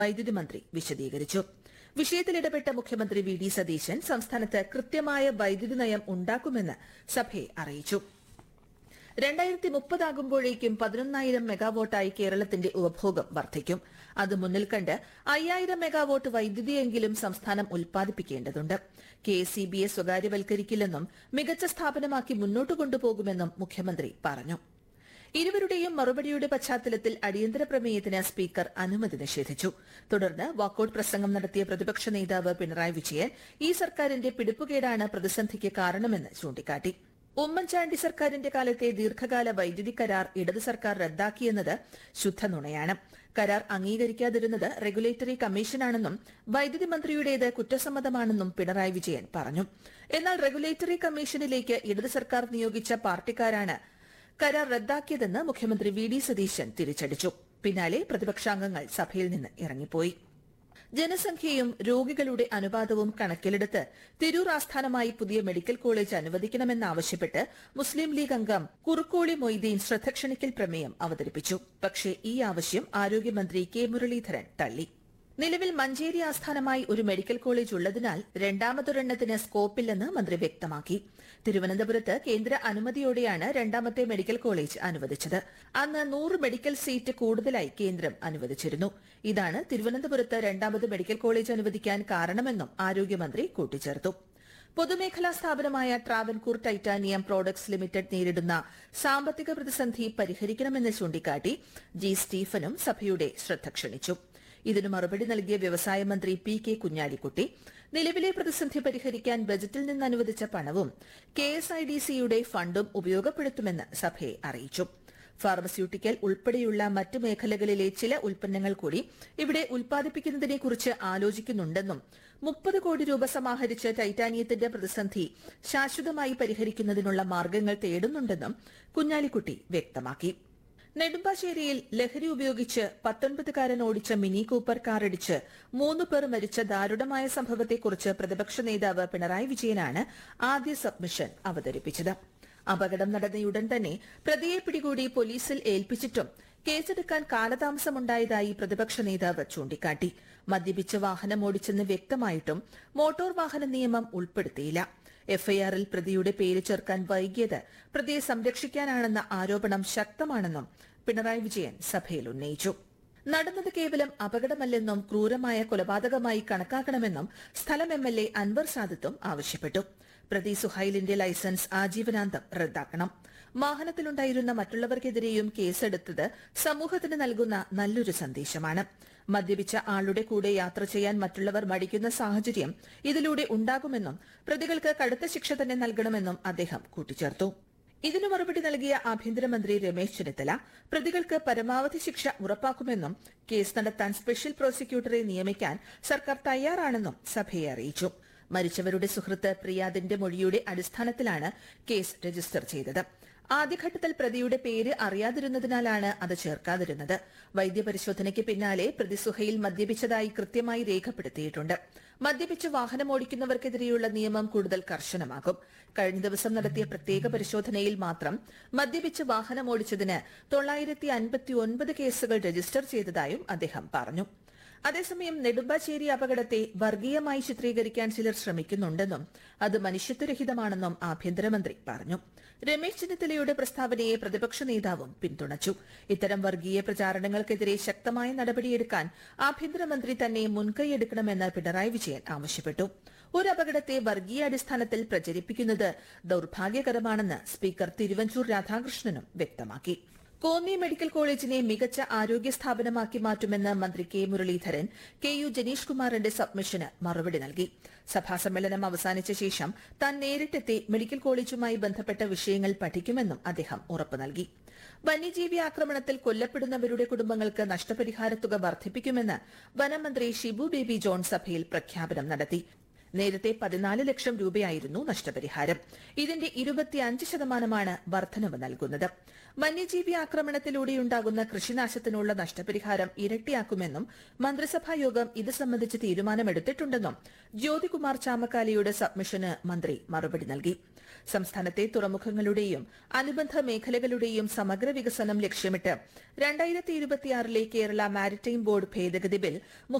വൈദ്യുതി മന്ത്രി വിശദീകരിച്ചു വിഷയത്തിൽ ഇടപെട്ട മുഖ്യമന്ത്രി വി ഡി സതീശൻ സംസ്ഥാനത്ത് കൃത്യമായ വൈദ്യുതി നയം ഉണ്ടാക്കുമെന്ന് സഭയെ അറിയിച്ചു രണ്ടായിരത്തി മുപ്പതാകുമ്പോഴേക്കും പതിനൊന്നായിരം മെഗാവോട്ടായി കേരളത്തിന്റെ ഉപഭോഗം വർദ്ധിക്കും അത് മുന്നിൽ കണ്ട് അയ്യായിരം മെഗാവോട്ട് വൈദ്യുതിയെങ്കിലും സംസ്ഥാനം ഉൽപ്പാദിപ്പിക്കേണ്ടതുണ്ട് കെ സി ബിയെ സ്വകാര്യവൽക്കരിക്കില്ലെന്നും മികച്ച സ്ഥാപനമാക്കി മുന്നോട്ട് കൊണ്ടുപോകുമെന്നും മുഖ്യമന്ത്രി പറഞ്ഞു ഇരുവരുടെയും മറുപടിയുടെ പശ്ചാത്തലത്തിൽ അടിയന്തര പ്രമേയത്തിന് സ്പീക്കർ അനുമതി നിഷേധിച്ചു തുടർന്ന് വാക്കൌട്ട് പ്രസംഗം നടത്തിയ പ്രതിപക്ഷ നേതാവ് പിണറായി വിജയൻ ഈ സർക്കാരിന്റെ പിടിപ്പുകേടാണ് പ്രതിസന്ധിക്ക് കാരണമെന്ന് ചൂണ്ടിക്കാട്ടി ഉമ്മൻചാണ്ടി സർക്കാരിന്റെ കാലത്തെ ദീർഘകാല വൈദ്യുതി കരാർ ഇടത് സർക്കാർ റദ്ദാക്കിയെന്നത് ശുദ്ധനുണയാണ് കരാർ അംഗീകരിക്കാതിരുന്നത് റെഗുലേറ്ററി കമ്മീഷനാണെന്നും വൈദ്യുതി മന്ത്രിയുടേത് കുറ്റസമ്മതമാണെന്നും പിണറായി വിജയൻ പറഞ്ഞു എന്നാൽ റെഗുലേറ്ററി കമ്മീഷനിലേക്ക് ഇടത് സർക്കാർ നിയോഗിച്ച പാർട്ടിക്കാരാണ് കരാർ റദ്ദാക്കിയതെന്ന് മുഖ്യമന്ത്രി വി ഡി സതീശൻ തിരിച്ചടിച്ചു പിന്നാലെ പ്രതിപക്ഷാംഗങ്ങൾ സഭയിൽ നിന്ന് ഇറങ്ങിപ്പോയി ജനസംഖ്യയും രോഗികളുടെ അനുപാതവും കണക്കിലെടുത്ത് തിരൂർ ആസ്ഥാനമായി പുതിയ മെഡിക്കൽ കോളേജ് അനുവദിക്കണമെന്നാവശ്യപ്പെട്ട് മുസ്ലിം ലീഗ് അംഗം കുറുക്കോളി മൊയ്തീൻ ശ്രദ്ധക്ഷണിക്കൽ പ്രമേയം അവതരിപ്പിച്ചു പക്ഷേ ഈ ആവശ്യം ആരോഗ്യമന്ത്രി കെ മുരളീധരൻ തള്ളി നിലവിൽ മഞ്ചേരി ആസ്ഥാനമായി ഒരു മെഡിക്കൽ കോളേജ് ഉള്ളതിനാൽ രണ്ടാമതൊരെണ്ണത്തിന് സ്കോപ്പില്ലെന്ന് മന്ത്രി വ്യക്തമാക്കി തിരുവനന്തപുരത്ത് കേന്ദ്ര അനുമതിയോടെയാണ് രണ്ടാമത്തെ മെഡിക്കൽ കോളേജ് അനുവദിച്ചത് അന്ന് നൂറ് മെഡിക്കൽ സീറ്റ് കൂടുതലായി കേന്ദ്രം അനുവദിച്ചിരുന്നു ഇതാണ് തിരുവനന്തപുരത്ത് രണ്ടാമത് മെഡിക്കൽ കോളേജ് അനുവദിക്കാൻ കാരണമെന്നും ആരോഗ്യമന്ത്രി കൂട്ടിച്ചേർത്തു പൊതുമേഖലാ സ്ഥാപനമായ ട്രാവൻകൂർ ടൈറ്റാനിയം പ്രോഡക്ട്സ് ലിമിറ്റഡ് നേരിടുന്ന സാമ്പത്തിക പ്രതിസന്ധി പരിഹരിക്കണമെന്ന് ചൂണ്ടിക്കാട്ടി ജി സ്റ്റീഫനും സഭയുടെ ശ്രദ്ധ ക്ഷണിച്ചു ഇതിന് മറുപടി നൽകിയ വ്യവസായ മന്ത്രി പി കെ കുഞ്ഞാലിക്കുട്ടി നിലവിലെ പ്രതിസന്ധി പരിഹരിക്കാൻ ബജറ്റിൽ നിന്ന് അനുവദിച്ച പണവും കെ എസ് ഐ ഡി സിയുടെ ഫണ്ടും ഉപയോഗപ്പെടുത്തുമെന്ന് സഭയെ അറിയിച്ചു ഫാർമസ്യൂട്ടിക്കൽ ഉൾപ്പെടെയുള്ള മറ്റ് മേഖലകളിലെ ചില ഉൽപ്പന്നങ്ങൾ കൂടി ഇവിടെ ഉൽപ്പാദിപ്പിക്കുന്നതിനെക്കുറിച്ച് ആലോചിക്കുന്നുണ്ടെന്നും മുപ്പത് കോടി രൂപ സമാഹരിച്ച് ടൈറ്റാനിയത്തിന്റെ പ്രതിസന്ധി ശാശ്വതമായി പരിഹരിക്കുന്നതിനുള്ള മാർഗങ്ങൾ തേടുന്നുണ്ടെന്നും കുഞ്ഞാലിക്കുട്ടി വ്യക്തമാക്കി നെടുമ്പാശ്ശേരിയിൽ ലഹരി ഉപയോഗിച്ച് പത്തൊൻപതുകാരൻ ഓടിച്ച മിനി കൂപ്പർ കാറിടിച്ച് മൂന്ന് പേർ മരിച്ച ദാരുണമായ സംഭവത്തെക്കുറിച്ച് പ്രതിപക്ഷ നേതാവ് പിണറായി വിജയനാണ് ആദ്യ സബ്മിഷൻ അവതരിപ്പിച്ചത് അപകടം നടന്നയുടൻ തന്നെ പ്രതിയെ പിടികൂടി പോലീസിൽ ഏൽപ്പിച്ചിട്ടും കേസെടുക്കാൻ കാലതാമസമുണ്ടായതായി പ്രതിപക്ഷ നേതാവ് ചൂണ്ടിക്കാട്ടി മദ്യപിച്ച് വാഹനം ഓടിച്ചെന്ന് വ്യക്തമായിട്ടും മോട്ടോർ വാഹന നിയമം ഉൾപ്പെടുത്തിയില്ല എഫ്ഐആറിൽ പ്രതിയുടെ പേര് ചേർക്കാൻ വൈകിയത് പ്രതിയെ സംരക്ഷിക്കാനാണെന്ന ആരോപണം ശക്തമാണെന്നും പിണറായി വിജയൻ സഭയിൽ ഉന്നയിച്ചു നടന്നത് കേവലം അപകടമല്ലെന്നും ക്രൂരമായ കൊലപാതകമായി കണക്കാക്കണമെന്നും സ്ഥലം എം എൽ എ അൻവർ സാദത്തും ആവശ്യപ്പെട്ടു പ്രതി സുഹൈലിന്റെ ലൈസൻസ് ആജീവനാന്തം റദ്ദാക്കണം വാഹനത്തിലുണ്ടായിരുന്ന മറ്റുള്ളവർക്കെതിരെയും കേസെടുത്തത് സമൂഹത്തിന് നൽകുന്ന നല്ലൊരു സന്ദേശമാണ് മദ്യപിച്ച ആളുടെ കൂടെ യാത്ര ചെയ്യാൻ മറ്റുള്ളവർ മടിക്കുന്ന സാഹചര്യം ഇതിലൂടെ ഉണ്ടാകുമെന്നും പ്രതികൾക്ക് കടുത്ത ശിക്ഷ തന്നെ നൽകണമെന്നും അദ്ദേഹം കൂട്ടിച്ചേർത്തു ഇതിനു മറുപടി നൽകിയ ആഭ്യന്തരമന്ത്രി രമേശ് ചെന്നിത്തല പ്രതികൾക്ക് പരമാവധി ശിക്ഷ ഉറപ്പാക്കുമെന്നും കേസ് നടത്താൻ സ്പെഷ്യൽ പ്രോസിക്യൂട്ടറെ നിയമിക്കാൻ സർക്കാർ തയ്യാറാണെന്നും സഭയെ അറിയിച്ചു മരിച്ചവരുടെ സുഹൃത്ത് പ്രിയാദിന്റെ മൊഴിയുടെ അടിസ്ഥാനത്തിലാണ് കേസ് രജിസ്റ്റർ ചെയ്തത് ആദ്യഘട്ടത്തിൽ പ്രതിയുടെ പേര് അറിയാതിരുന്നതിനാലാണ് അത് ചേർക്കാതിരുന്നത് വൈദ്യപരിശോധനയ്ക്ക് പിന്നാലെ പ്രതി സുഹയിൽ മദ്യപിച്ചതായി കൃത്യമായി രേഖപ്പെടുത്തിയിട്ടുണ്ട് മദ്യപിച്ച് വാഹനമോടിക്കുന്നവർക്കെതിരെയുള്ള നിയമം കൂടുതൽ കർശനമാകും കഴിഞ്ഞ ദിവസം നടത്തിയ പ്രത്യേക പരിശോധനയിൽ മാത്രം മദ്യപിച്ച് വാഹനമോടിച്ചതിന് തൊള്ളായിരത്തി അൻപത്തി ഒൻപത് കേസുകൾ രജിസ്റ്റർ ചെയ്തതായും അദ്ദേഹം പറഞ്ഞു അതേസമയം നെടുമ്പാശ്ശേരി അപകടത്തെ വർഗീയമായി ചിത്രീകരിക്കാൻ ചിലർ ശ്രമിക്കുന്നുണ്ടെന്നും അത് മനുഷ്യത്വരഹിതമാണെന്നും ആഭ്യന്തരമന്ത്രി പറഞ്ഞു രമേശ് ചെന്നിത്തലയുടെ പ്രസ്താവനയെ പ്രതിപക്ഷ നേതാവും പിന്തുണച്ചു ഇത്തരം വർഗീയ പ്രചാരണങ്ങൾക്കെതിരെ ശക്തമായ നടപടിയെടുക്കാൻ ആഭ്യന്തരമന്ത്രി തന്നെ മുൻകൈയെടുക്കണമെന്ന് പിണറായി വിജയൻ ആവശ്യപ്പെട്ടു ഒരു അപകടത്തെ വർഗീയ അടിസ്ഥാനത്തിൽ പ്രചരിപ്പിക്കുന്നത് ദൌർഭാഗ്യകരമാണെന്ന് സ്പീക്കർ തിരുവഞ്ചൂർ രാധാകൃഷ്ണനും വ്യക്തമാക്കി കോന്നി മെഡിക്കൽ കോളേജിനെ മികച്ച ആരോഗ്യ സ്ഥാപനമാക്കി മാറ്റുമെന്ന് മന്ത്രി K Muraleedharan K U Janeesh കുമാറിന്റെ സബ്മിഷന് മറുപടി നൽകി സഭാസമ്മേളനം അവസാനിച്ച ശേഷം താൻ നേരിട്ടെത്തി മെഡിക്കൽ കോളേജുമായി ബന്ധപ്പെട്ട വിഷയങ്ങൾ പഠിക്കുമെന്നും അദ്ദേഹം ഉറപ്പു നൽകി വന്യജീവി ആക്രമണത്തിൽ കൊല്ലപ്പെടുന്നവരുടെ കുടുംബങ്ങൾക്ക് നഷ്ടപരിഹാര തുക വർദ്ധിപ്പിക്കുമെന്ന് വനമന്ത്രി ഷിബു ബേബി ജോൺ സഭയിൽ പ്രഖ്യാപനം നടത്തി നേരത്തെ പതിനാല് ലക്ഷം രൂപയായിരുന്നു നഷ്ടപരിഹാരം ഇതിന്റെ ഇരുപത്തിയഞ്ച് ശതമാനമാണ് വർധനവ് നൽകുന്നത് വന്യജീവി ആക്രമണത്തിലൂടെയുണ്ടാകുന്ന കൃഷിനാശത്തിനുള്ള നഷ്ടപരിഹാരം ഇരട്ടിയാക്കുമെന്നും മന്ത്രിസഭാ യോഗം ഇത് സംബന്ധിച്ച് തീരുമാനമെടുത്തിട്ടുണ്ടെന്നും ജ്യോതികുമാർ ചാമക്കാലയുടെ സബ്മിഷന് മന്ത്രി മറുപടി നൽകി സംസ്ഥാനത്തെ തുറമുഖങ്ങളുടെയും അനുബന്ധ മേഖലകളുടെയും സമഗ്ര വികസനം ലക്ഷ്യമിട്ട് രണ്ടായിരത്തി ഇരുപത്തിയാറിലെ കേരള മാരിടൈം ബോർഡ് ഭേദഗതി ബിൽ